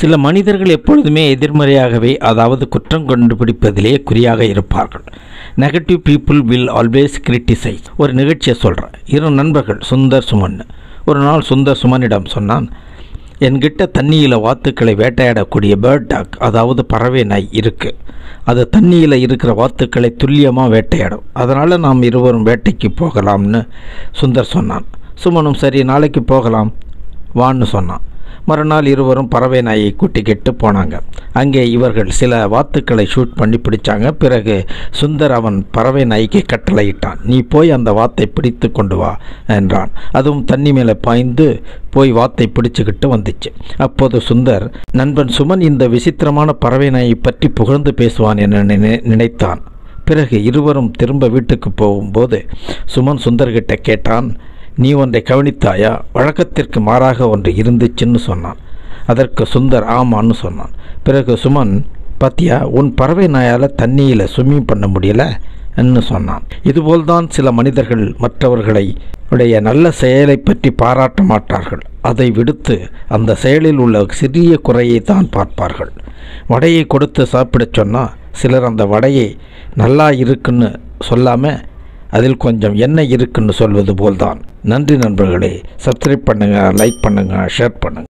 சில மனிதர்கள் எப்பொழுதுமே எதிர்மறையாகவே அதாவது குற்றம் கண்டுபிடிப்பதிலே குறியாக இருப்பார்கள் negative people will always criticise ஒரு நிகழ்ச்சியை சொல்கிறேன் இரு நண்பர்கள் சுந்தர் சுமன் ஒரு நாள் சுந்தர் சுமனிடம் சொன்னான் என்கிட்ட தண்ணியில் வாத்துக்களை வேட்டையாடக்கூடிய பேர்ட் டாக் அதாவது பறவை நாய் இருக்குது அது தண்ணியில் இருக்கிற வாத்துக்களை துல்லியமாக வேட்டையாடும் அதனால் நாம் இருவரும் வேட்டைக்கு போகலாம்னு சுந்தர் சொன்னான் சுமனும் சரி நாளைக்கு போகலாம் வான்னு சொன்னான் மறுநாள் இருவரும் பறவை நாயை கூட்டிக்கிட்டு போனாங்க அங்கே இவர்கள் சில வாத்துக்களை ஷூட் பண்ணி பிடிச்சாங்க பிறகு சுந்தர் அவன் பறவை நாய்க்கு கட்டளையிட்டான் நீ போய் அந்த வாத்தை பிடித்து கொண்டு வா என்றான் அதுவும் தண்ணி மேலே பாய்ந்து போய் வாத்தை பிடிச்சுக்கிட்டு வந்துச்சு அப்போது சுந்தர் நண்பன் சுமன் இந்த விசித்திரமான பறவை நாயை பற்றி புகழ்ந்து பேசுவான் என நினை நினைத்தான் பிறகு இருவரும் திரும்ப வீட்டுக்கு போகும்போது சுமன் சுந்தர்கிட்ட கேட்டான் நீ ஒன்றை கவனித்தாயா வழக்கத்திற்கு மாறாக ஒன்று இருந்துச்சுன்னு சொன்னான் அதற்கு சுந்தர் ஆமான்னு சொன்னான் பிறகு சுமன் பாத்தியா உன் பறவை நாயால் தண்ணியில் ஸ்விம்மிங் பண்ண முடியல என்று சொன்னான் இதுபோல்தான் சில மனிதர்கள் மற்றவர்களை உடைய நல்ல செயலை பற்றி பாராட்ட மாட்டார்கள் அதை விடுத்து அந்த செயலில் உள்ள சிறிய குறையை தான் பார்ப்பார்கள் வடையை கொடுத்து சாப்பிடச் சொன்னால் சிலர் அந்த வடையை நல்லா இருக்குன்னு சொல்லாமல் அதில் கொஞ்சம் எண்ணெய் இருக்குன்னு சொல்வது போல்தான் நன்றி நண்பர்களே சப்ஸ்கிரைப் பண்ணுங்கள் லைக் பண்ணுங்கள் ஷேர் பண்ணுங்கள்